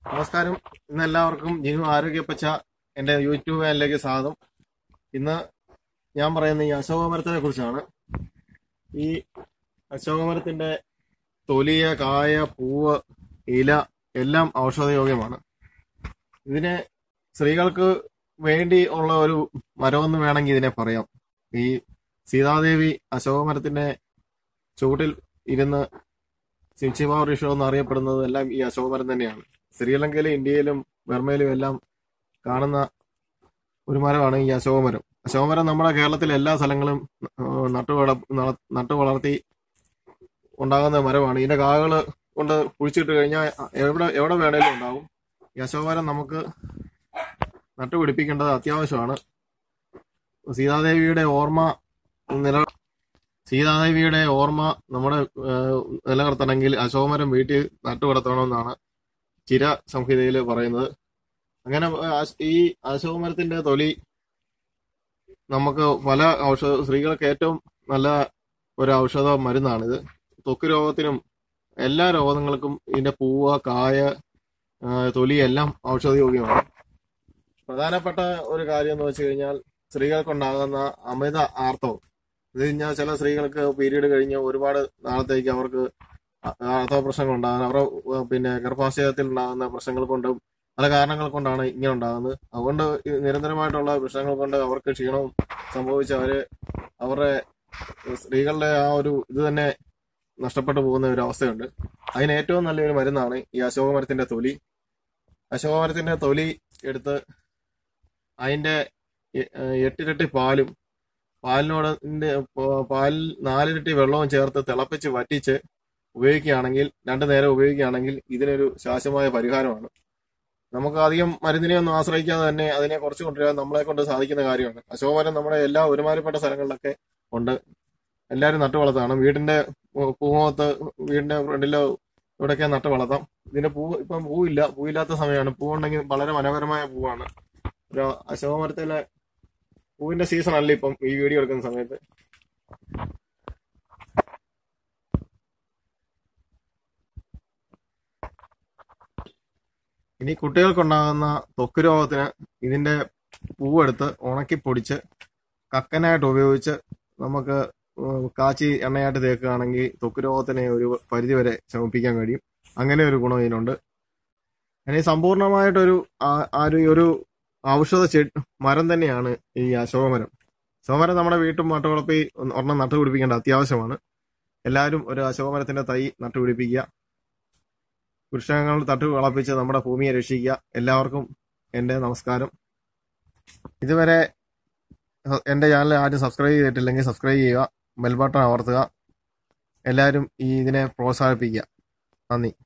നമസ്കാരം ഇന്ന് എല്ലാവർക്കും ജിനു ആരോഗ്യപ്പച്ച എൻ്റെ യൂട്യൂബ് ചാനലിലേക്ക് സ്വാഗതം ഇന്ന് ഞാൻ പറയുന്ന ഈ അശോകമരത്തിനെ കുറിച്ചാണ് ഈ അശോകമരത്തിന്റെ തൊലിയ കായ പൂവ് ഇല എല്ലാം ഔഷധയോഗ്യമാണ് ഇതിനെ സ്ത്രീകൾക്ക് വേണ്ടി ഉള്ള ഒരു മരമെന്ന് വേണമെങ്കിൽ ഇതിനെ പറയാം ഈ സീതാദേവി അശോകമരത്തിന്റെ ചുവട്ടിൽ ഇരുന്ന് ശിവശിവ ഋഷി എന്ന് അറിയപ്പെടുന്നത് എല്ലാം ഈ അശോകമരം തന്നെയാണ് ശ്രീലങ്കയിലും ഇന്ത്യയിലും ബർമയിലും എല്ലാം കാണുന്ന ഒരു മരമാണ് ഈ അശോകമരം അശോകമരം നമ്മുടെ കേരളത്തിലെ എല്ലാ സ്ഥലങ്ങളും ഏഹ്, നട്ടു വള നട- നട്ടു വളർത്തി ഉണ്ടാകുന്ന മരമാണ് ഇതിന്റെ കാകൾ കൊണ്ട് കുഴിച്ചിട്ട് കഴിഞ്ഞാൽ എവിടെ എവിടെ വേണേലും ഉണ്ടാവും ഈ അശോകമരം നമുക്ക് നട്ടുപിടിപ്പിക്കേണ്ടത് അത്യാവശ്യമാണ് സീതാദേവിയുടെ ഓർമ്മ നില സീതാദേവിയുടെ ഓർമ്മ നമ്മുടെ ഏഹ്, നിലനിർത്തണമെങ്കിൽ അശോകമരം വീട്ടിൽ നട്ടുവളർത്തണമെന്നാണ് ചിര സംഹിതയിൽ പറയുന്നത് അങ്ങനെ ആ- ഈ അശോകമരത്തിന്റെ തൊലി നമുക്ക് പല ഔഷധ സ്ത്രീകൾക്ക് ഏറ്റവും നല്ല ഒരു ഔഷധ മരുന്നാണിത് ത്വക്ക് രോഗത്തിനും എല്ലാ രോഗങ്ങൾക്കും ഇതിന്റെ പൂവ് കായ ആ, തൊലി എല്ലാം ഔഷധയോഗ്യമാണ് പ്രധാനപ്പെട്ട ഒരു കാര്യം എന്ന് വെച്ച് കഴിഞ്ഞാൽ സ്ത്രീകൾക്കുണ്ടാകുന്ന അമിത ആർത്തവം ഇത് കഴിഞ്ഞാൽ ചില സ്ത്രീകൾക്ക് പീരീഡ് കഴിഞ്ഞ് ഒരുപാട് നാളത്തേക്ക് അവർക്ക് ആ- ആർത്തവ പ്രശ്നങ്ങൾ ഉണ്ടാകുന്നത് അവരുടെ ഉം, പിന്നെ ഗർഭാശയത്തിൽ ഉണ്ടാകുന്ന പ്രശ്നങ്ങൾ കൊണ്ടും പല കാരണങ്ങൾ കൊണ്ടാണ് ഇങ്ങനെ ഉണ്ടാകുന്നത് അതുകൊണ്ട് ഈ നിരന്തരമായിട്ടുള്ള പ്രശ്നങ്ങൾ കൊണ്ട് അവർക്ക് ക്ഷീണവും സംഭവിച്ച് അവര് അവരുടെ സ്ത്രീകളുടെ ആ ഒരു ഇത് തന്നെ നഷ്ടപ്പെട്ടു പോകുന്ന ഒരു അവസ്ഥയുണ്ട് അതിന് ഏറ്റവും നല്ലൊരു മരുന്നാണ് ഈ അശോകമരത്തിന്റെ തൊലി അശോകമരത്തിന്റെ തൊലി എടുത്ത് അതിന്റെ എ- ഏഹ് എട്ടിരട്ടി പാലും പാലിനോട് ഇതിന്റെ പ- പാലിൽ നാലിരട്ടി വെള്ളവും ചേർത്ത് തിളപ്പിച്ച് വറ്റിച്ച് ഉപയോഗിക്കുകയാണെങ്കിൽ രണ്ടു നേരം ഉപയോഗിക്കുകയാണെങ്കിൽ ഇതിനൊരു ശാശ്വതമായ പരിഹാരമാണ് നമുക്ക് അധികം മരുന്നിനെ ഒന്നും ആശ്രയിക്കാതെ തന്നെ അതിനെ കുറച്ച് കൊണ്ടുവരാൻ നമ്മളെ കൊണ്ട് സാധിക്കുന്ന കാര്യമാണ് അശോകമരം നമ്മുടെ എല്ലാ ഒരുമാതിരിപ്പെട്ട സ്ഥലങ്ങളിലൊക്കെ ഉണ്ട് എല്ലാവരും നട്ടു വളർത്താണ് വീടിന്റെ പൂ- പൂമുഖത്ത് വീടിന്റെ ഫ്രണ്ടിലോ ഇവിടെയൊക്കെ നട്ട് വളർത്താം ഇതിന്റെ പൂ ഇപ്പം പൂവില്ല പൂവില്ലാത്ത സമയമാണ് പൂവുണ്ടെങ്കിൽ വളരെ മനോഹരമായ പൂവാണ് ഒരു അശോകമരത്തിലെ പൂവിന്റെ സീസൺ അല്ല ഇപ്പം ഈ വീഡിയോ എടുക്കുന്ന സമയത്ത് ഇനി കുട്ടികൾക്കുണ്ടാകുന്ന ത്വക്ക് രോഗത്തിന് ഇതിന്റെ പൂവെടുത്ത് ഉണക്കി പൊടിച്ച് കക്കനായിട്ട് ഉപയോഗിച്ച് നമുക്ക് ഉം കാച്ചി എണ്ണയായിട്ട് തേക്കുകയാണെങ്കിൽ ത്വക്ക് രോഗത്തിനെ ഒരു പരിധി വരെ ശമിപ്പിക്കാൻ കഴിയും അങ്ങനെ ഒരു ഗുണം ഇതിനുണ്ട് ഇനി സമ്പൂർണമായിട്ടൊരു ആ- ആ ഒരു ഒരു ഔഷധ ചെടി മരം തന്നെയാണ് ഈ അശോകമരം അശോകമരം നമ്മുടെ വീട്ടും നട്ടുവളപ്പി ഒരെണ്ണം നട്ടുപിടിപ്പിക്കേണ്ട അത്യാവശ്യമാണ് എല്ലാവരും ഒരു അശോകമരത്തിന്റെ തൈ നട്ടുപിടിപ്പിക്കുക വൃക്ഷങ്ങൾ തട്ടു വളപ്പിച്ച് നമ്മുടെ ഭൂമിയെ രക്ഷിക്കുക എല്ലാവർക്കും എൻ്റെ നമസ്കാരം ഇതുവരെ എൻ്റെ ചാനൽ ആരും സബ്സ്ക്രൈബ് ചെയ്തിട്ടില്ലെങ്കിൽ സബ്സ്ക്രൈബ് ചെയ്യുക ബെൽ ബട്ടൺ അമർത്തുക എല്ലാവരും ഈ ഇതിനെ പ്രോത്സാഹിപ്പിക്കുക നന്ദി